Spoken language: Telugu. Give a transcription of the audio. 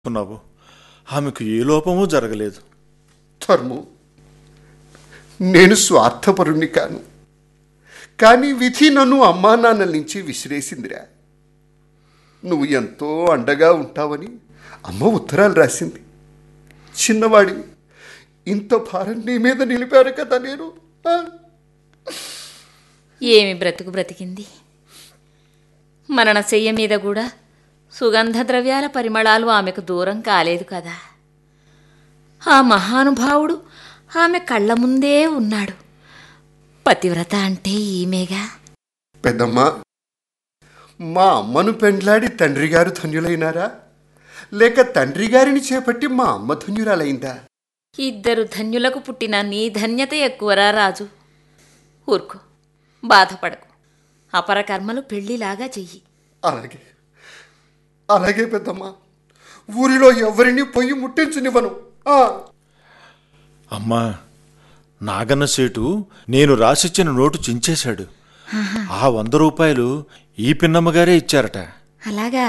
ఉన్నావు ఆమెకు ఏ లోపమూ జరగలేదు ధర్మం నేను స్వార్థపరుణ్ణి కాను కానీ విధి నన్ను అమ్మా నాన్నల నుంచి విసిరేసిందిరా నువ్వు ఎంతో అండగా ఉంటావని అమ్మ ఉత్తరాలు రాసింది చిన్నవాడి ఇంత భారం నీ మీద నిలిపారు కదా నేను ఆ? ఏమి బ్రతుకు బ్రతికింది మరణ శయ్య మీద కూడా సుగంధ ద్రవ్యాల పరిమళాలు ఆమెకు దూరం కాలేదు కదా ఆ మహానుభావుడు ఆమె కళ్ళ ముందే ఉన్నాడు పతివ్రత అంటే ఈమెగా పెద్దమ్మ మా అమ్మను పెండ్లాడి తండ్రి గారు ధన్యులైనారా లేక తండ్రి గారిని చేపట్టి మా అమ్మ ధన్యురాలైందా ఇద్దరు ధన్యులకు పుట్టిన నీ ధన్యత ఎక్కువరా రాజు ఊరుకో బాధపడకు అపరకర్మలు పెళ్లిలాగా చెయ్యి అలాగే అలాగే పెద్దమ్మ ఊరిలో ఎవరిని పొయ్యి ముట్టించనివ్వను ఆ, అమ్మా నాగన్న సేటు నేను రాసిచ్చిన నోటు చించేశాడు ఆ వంద రూపాయలు ఈ పిన్నమ్మగారే ఇచ్చారట అలాగా